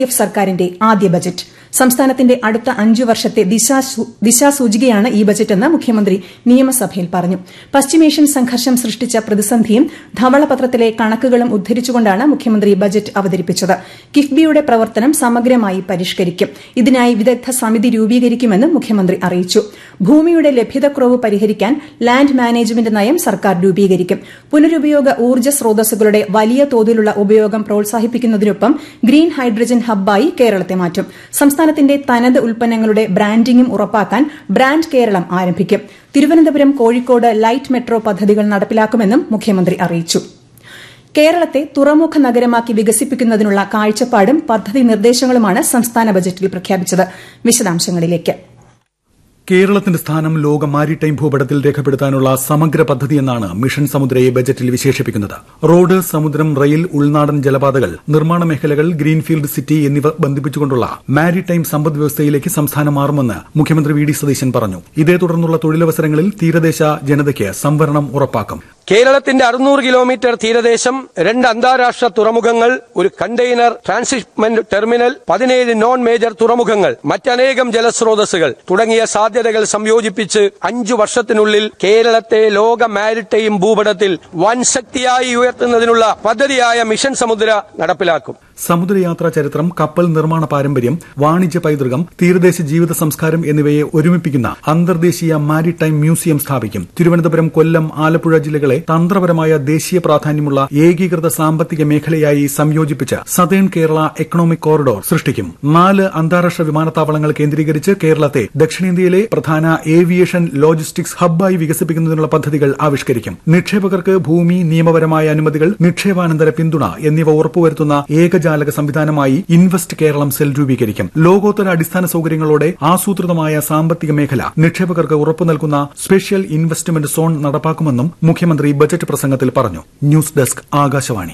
F സർക്കാരിന്റെ ആദ്യ budget സംസ്ഥാനത്തിന്റെ അടുത്ത അഞ്ചു വർഷത്തെ ദിശാസൂചികയാണ് ഈ ബജറ്റെന്ന് മുഖ്യമന്ത്രി നിയമസഭയിൽ പറഞ്ഞു പശ്ചിമേഷ്യൻ സംഘർഷം സൃഷ്ടിച്ച പ്രതിസന്ധിയും ധവളപത്രത്തിലെ കണക്കുകളും ഉദ്ധരിച്ചുകൊണ്ടാണ് മുഖ്യമന്ത്രി ബജറ്റ് അവതരിപ്പിച്ചത് കിഫ്ബിയുടെ പ്രവർത്തനം സമഗ്രമായി പരിഷ്കരിക്കും ഇതിനായി വിദഗ്ധ സമിതി രൂപീകരിക്കുമെന്നും മുഖ്യമന്ത്രി അറിയിച്ചു ഭൂമിയുടെ ലഭ്യതക്കുറവ് പരിഹരിക്കാൻ ലാൻഡ് മാനേജ്മെന്റ് നയം സർക്കാർ രൂപീകരിക്കും പുനരുപയോഗ ഊർജ്ജ സ്രോതസ്സുകളുടെ വലിയ തോതിലുള്ള ഉപയോഗം പ്രോത്സാഹിപ്പിക്കുന്നതിനൊപ്പം ഗ്രീൻ ഹൈഡ്രജൻ ഹബ്ബായി കേരളത്തെ മാറ്റും സംസ്ഥാനത്തിന്റെ തനത് ഉൽപ്പന്നങ്ങളുടെ ബ്രാൻഡിംഗും ഉറപ്പാക്കാൻ ബ്രാൻഡ് കേരളം ആരംഭിക്കും തിരുവനന്തപുരം കോഴിക്കോട് ലൈറ്റ് മെട്രോ പദ്ധതികൾ നടപ്പിലാക്കുമെന്നും മുഖ്യമന്ത്രി അറിയിച്ചു കേരളത്തെ തുറമുഖ നഗരമാക്കി വികസിപ്പിക്കുന്നതിനുള്ള കാഴ്ചപ്പാടും പദ്ധതി നിർദ്ദേശങ്ങളുമാണ് സംസ്ഥാന ബജറ്റിൽ പ്രഖ്യാപിച്ചത് വിശദാംശങ്ങളിലേക്ക് കേരളത്തിന്റെ സ്ഥാനം ലോക മാരിടൈം ഭൂപടത്തിൽ രേഖപ്പെടുത്താനുള്ള സമഗ്ര പദ്ധതിയെന്നാണ് മിഷൻ സമുദ്രയെ ബജറ്റിൽ വിശേഷിപ്പിക്കുന്നത് റോഡ് സമുദ്രം റെയിൽ ഉൾനാടൻ ജലപാതകൾ നിർമ്മാണ മേഖലകൾ ഗ്രീൻഫീൽഡ് സിറ്റി എന്നിവ ബന്ധിപ്പിച്ചുകൊണ്ടുള്ള മാരിടൈം സമ്പദ് വ്യവസ്ഥയിലേക്ക് സംസ്ഥാനം മാറുമെന്ന് മുഖ്യമന്ത്രി വി ഡി സതീശൻ പറഞ്ഞു ഇതേ തുടർന്നുള്ള തൊഴിലവസരങ്ങളിൽ തീരദേശ ജനതയ്ക്ക് സംവരണം ഉറപ്പാക്കും കേരളത്തിന്റെ അറുന്നൂറ് കിലോമീറ്റർ തീരദേശം രണ്ട് അന്താരാഷ്ട്ര തുറമുഖങ്ങൾ ഒരു കണ്ടെയ്നർ ട്രാൻസിറ്റ്മെന്റ് ടെർമിനൽ പതിനേഴ് നോൺ മേജർ തുറമുഖങ്ങൾ മറ്റനേകം ജലസ്രോതസ്സുകൾ തുടങ്ങിയ സാധ്യതകൾ സംയോജിപ്പിച്ച് അഞ്ചു വർഷത്തിനുള്ളിൽ കേരളത്തെ ലോക മാരിടൈം ഭൂപടത്തിൽ വൻ ശക്തിയായി ഉയർത്തുന്നതിനുള്ള പദ്ധതിയായ മിഷൻ സമുദ്ര നടപ്പിലാക്കും സമുദ്രയാത്രാ ചരിത്രം കപ്പൽ നിർമ്മാണ പാരമ്പര്യം വാണിജ്യ പൈതൃകം തീരദേശ ജീവിത സംസ്കാരം എന്നിവയെ ഒരുമിപ്പിക്കുന്ന അന്തർദേശീയ മാരിടൈം മ്യൂസിയം സ്ഥാപിക്കും തിരുവനന്തപുരം കൊല്ലം ആലപ്പുഴ ജില്ലകളെ തന്ത്രപരമായ ദേശീയ പ്രാധാന്യമുള്ള ഏകീകൃത സാമ്പത്തിക മേഖലയായി സംയോജിപ്പിച്ച് സതേൺ കേരള എക്കണോമിക് കോറിഡോർ സൃഷ്ടിക്കും നാല് അന്താരാഷ്ട്ര വിമാനത്താവളങ്ങൾ കേന്ദ്രീകരിച്ച് കേരളത്തെ ദക്ഷിണേന്ത്യയിലെ പ്രധാന ഏവിയേഷൻ ലോജിസ്റ്റിക്സ് ഹബ്ബായി വികസിപ്പിക്കുന്നതിനുള്ള പദ്ധതികൾ ആവിഷ്കരിക്കും നിക്ഷേപകർക്ക് ഭൂമി നിയമപരമായ അനുമതികൾ നിക്ഷേപാനന്തര പിന്തുണ എന്നിവ ഉറപ്പുവരുത്തുന്ന ഏകജാലക സംവിധാനമായി ഇൻവെസ്റ്റ് കേരളം സെൽ രൂപീകരിക്കും ലോകോത്തര അടിസ്ഥാന സൌകര്യങ്ങളോടെ ആസൂത്രിതമായ സാമ്പത്തിക മേഖല നിക്ഷേപകർക്ക് ഉറപ്പു നൽകുന്ന സ്പെഷ്യൽ ഇൻവെസ്റ്റ്മെന്റ് സോൺ നടപ്പാക്കുമെന്നും മുഖ്യമന്ത്രി ബജറ്റ് പ്രസംഗത്തിൽ പറഞ്ഞു ന്യൂസ് ഡെസ്ക് ആകാശവാണി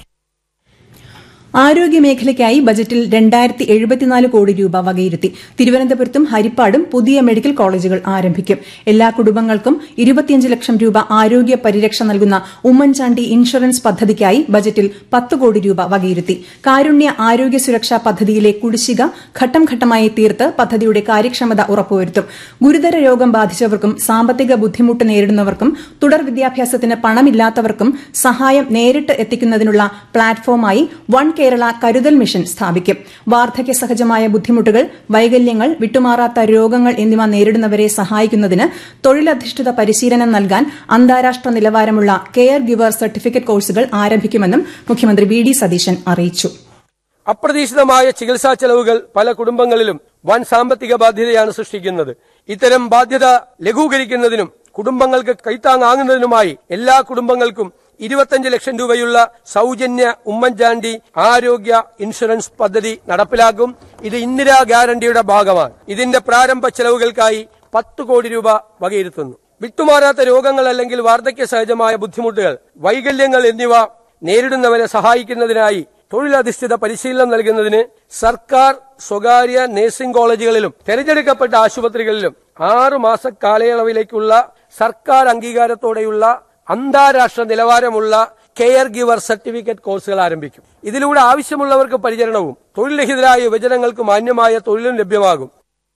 ആരോഗ്യമേഖലയ്ക്കായി ബജറ്റിൽ രണ്ടായിരത്തി എഴുപത്തിനാല് കോടി രൂപ വകയിരുത്തി തിരുവനന്തപുരത്തും ഹരിപ്പാടും പുതിയ മെഡിക്കൽ കോളേജുകൾ ആരംഭിക്കും എല്ലാ കുടുംബങ്ങൾക്കും ഇരുപത്തിയഞ്ച് ലക്ഷം രൂപ ആരോഗ്യ പരിരക്ഷ നൽകുന്ന ഉമ്മൻചാണ്ടി ഇൻഷുറൻസ് പദ്ധതിക്കായി ബജറ്റിൽ പത്ത് കോടി രൂപ വകയിരുത്തി കാരുണ്യ ആരോഗ്യ സുരക്ഷാ പദ്ധതിയിലെ കുടിശ്ശിക ഘട്ടം ഘട്ടമായി തീർത്ത് പദ്ധതിയുടെ കാര്യക്ഷമത ഉറപ്പുവരുത്തും ഗുരുതര രോഗം ബാധിച്ചവർക്കും സാമ്പത്തിക ബുദ്ധിമുട്ട് നേരിടുന്നവർക്കും തുടർ വിദ്യാഭ്യാസത്തിന് പണമില്ലാത്തവർക്കും സഹായം നേരിട്ട് എത്തിക്കുന്നതിനുള്ള പ്ലാറ്റ്ഫോമായി വൺ കേരള കരുതൽ മിഷൻ സ്ഥാപിക്കും വാർദ്ധക്യ സഹജമായ ബുദ്ധിമുട്ടുകൾ വൈകല്യങ്ങൾ വിട്ടുമാറാത്ത രോഗങ്ങൾ എന്നിവ നേരിടുന്നവരെ സഹായിക്കുന്നതിന് തൊഴിലധിഷ്ഠിത പരിശീലനം നൽകാൻ അന്താരാഷ്ട്ര നിലവാരമുള്ള കെയർ ഗിവർ സർട്ടിഫിക്കറ്റ് കോഴ്സുകൾ ആരംഭിക്കുമെന്നും മുഖ്യമന്ത്രി വി ഡി സതീശൻ അറിയിച്ചു അപ്രതീക്ഷിതമായ ചികിത്സാ ചെലവുകൾ പല കുടുംബങ്ങളിലും വൻ സാമ്പത്തിക ബാധ്യതയാണ് സൃഷ്ടിക്കുന്നത് ഇത്തരം ബാധ്യത ലഘൂകരിക്കുന്നതിനും കുടുംബങ്ങൾക്ക് കൈത്താങ്ങാകുന്നതിനുമായി എല്ലാ കുടുംബങ്ങൾക്കും ഇരുപത്തഞ്ച് ലക്ഷം രൂപയുള്ള സൗജന്യ ഉമ്മൻചാണ്ടി ആരോഗ്യ ഇൻഷുറൻസ് പദ്ധതി നടപ്പിലാക്കും ഇത് ഇന്ദിരാ ഗ്യാരണ്ടിയുടെ ഭാഗമാണ് ഇതിന്റെ പ്രാരംഭ ചെലവുകൾക്കായി പത്ത് കോടി രൂപ വകയിരുത്തുന്നു വിട്ടുമാറാത്ത രോഗങ്ങൾ അല്ലെങ്കിൽ വാർദ്ധക്യ സഹജമായ ബുദ്ധിമുട്ടുകൾ വൈകല്യങ്ങൾ എന്നിവ നേരിടുന്നവരെ സഹായിക്കുന്നതിനായി തൊഴിലധിഷ്ഠിത പരിശീലനം നൽകുന്നതിന് സർക്കാർ സ്വകാര്യ നഴ്സിംഗ് കോളേജുകളിലും തെരഞ്ഞെടുക്കപ്പെട്ട ആശുപത്രികളിലും ആറു മാസ കാലയളവിലേക്കുള്ള സർക്കാർ അംഗീകാരത്തോടെയുള്ള അന്താരാഷ്ട്ര നിലവാരമുള്ള കെയർ ഗിവർ സർട്ടിഫിക്കറ്റ് കോഴ്സുകൾ ആരംഭിക്കും ഇതിലൂടെ ആവശ്യമുള്ളവർക്ക് പരിചരണവും തൊഴിൽരഹിതരായ യുവജനങ്ങൾക്ക് മാന്യമായ തൊഴിലും ലഭ്യമാകും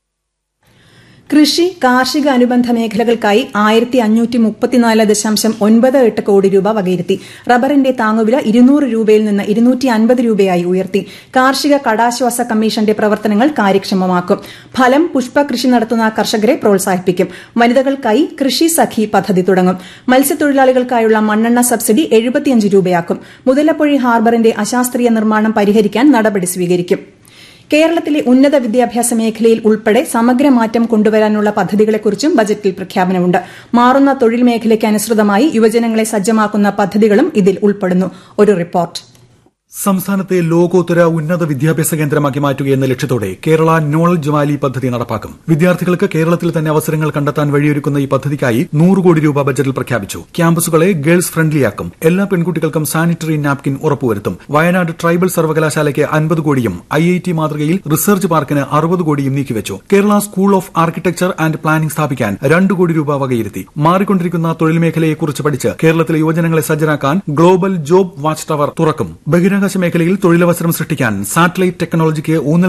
കൃഷി കാർഷിക അനുബന്ധ മേഖലകൾക്കായി ആയിരത്തി അഞ്ഞൂറ്റി മുപ്പത്തിനാല് ദശാംശം ഒൻപത് എട്ട് കോടി രൂപ വകയിരുത്തി റബ്ബറിന്റെ താങ്ങുവില ഇരുന്നൂറ് രൂപയിൽ നിന്ന് ഇരുന്നൂറ്റി അൻപത് രൂപയായി ഉയർത്തി കാർഷിക കടാശ്വാസ കമ്മീഷന്റെ പ്രവർത്തനങ്ങൾ കാര്യക്ഷമമാക്കും ഫലം പുഷ്പ കൃഷി നടത്തുന്ന കർഷകരെ പ്രോത്സാഹിപ്പിക്കും വനിതകൾക്കായി കൃഷി സഖി പദ്ധതി തുടങ്ങും മത്സ്യത്തൊഴിലാളികൾക്കായുള്ള മണ്ണെണ്ണ സബ്സിഡി എഴുപത്തിയഞ്ച് രൂപയാക്കും മുതലപ്പൊഴി ഹാർബറിന്റെ അശാസ്ത്രീയ നിർമ്മാണം പരിഹരിക്കാൻ നടപടി സ്വീകരിക്കും കേരളത്തിലെ ഉന്നത വിദ്യാഭ്യാസ മേഖലയിൽ ഉൾപ്പെടെ സമഗ്ര മാറ്റം കൊണ്ടുവരാനുള്ള പദ്ധതികളെക്കുറിച്ചും ബജറ്റിൽ പ്രഖ്യാപനമുണ്ട് മാറുന്ന തൊഴിൽ മേഖലയ്ക്ക് അനുസൃതമായി യുവജനങ്ങളെ സജ്ജമാക്കുന്ന പദ്ധതികളും ഇതിൽ ഉൾപ്പെടുന്നു ഒരു റിപ്പോർട്ട് സംസ്ഥാനത്തെ ലോകോത്തര ഉന്നത വിദ്യാഭ്യാസ കേന്ദ്രമാക്കി മാറ്റുകയെന്ന ലക്ഷ്യത്തോടെ കേരള നോളജ് വാലി പദ്ധതി നടപ്പാക്കും വിദ്യാർത്ഥികൾക്ക് കേരളത്തിൽ തന്നെ അവസരങ്ങൾ കണ്ടെത്താൻ വഴിയൊരുക്കുന്ന ഈ പദ്ധതിക്കായി നൂറ് കോടി രൂപ ബജറ്റിൽ പ്രഖ്യാപിച്ചു ക്യാമ്പസുകളെ ഗേൾസ് ഫ്രണ്ട്ലിയാക്കും എല്ലാ പെൺകുട്ടികൾക്കും സാനിറ്ററി നാപ്കിൻ ഉറപ്പുവരുത്തും വയനാട് ട്രൈബൽ സർവകലാശാലയ്ക്ക് അൻപത് കോടിയും ഐ ഐ ടി മാതൃകയിൽ റിസർച്ച് പാർക്കിന് അറുപത് കോടിയും നീക്കിവച്ചു Kerala school of architecture and planning സ്ഥാപിക്കാൻ രണ്ട് കോടി രൂപ വകയിരുത്തി മാറിക്കൊണ്ടിരിക്കുന്ന തൊഴിൽ മേഖലയെക്കുറിച്ച് പഠിച്ച് കേരളത്തിലെ യുവജനങ്ങളെ സജ്ജരാക്കാൻ ഗ്ലോബൽ ജോബ് വാച്ച് ടവർ തുറക്കും ബഹിരാകാശ ബഹിരാകാശ മേഖലയിൽ തൊഴിലവസരം സൃഷ്ടിക്കാൻ സാറ്റലൈറ്റ് ടെക്നോളജിക്ക് ഊന്നൽ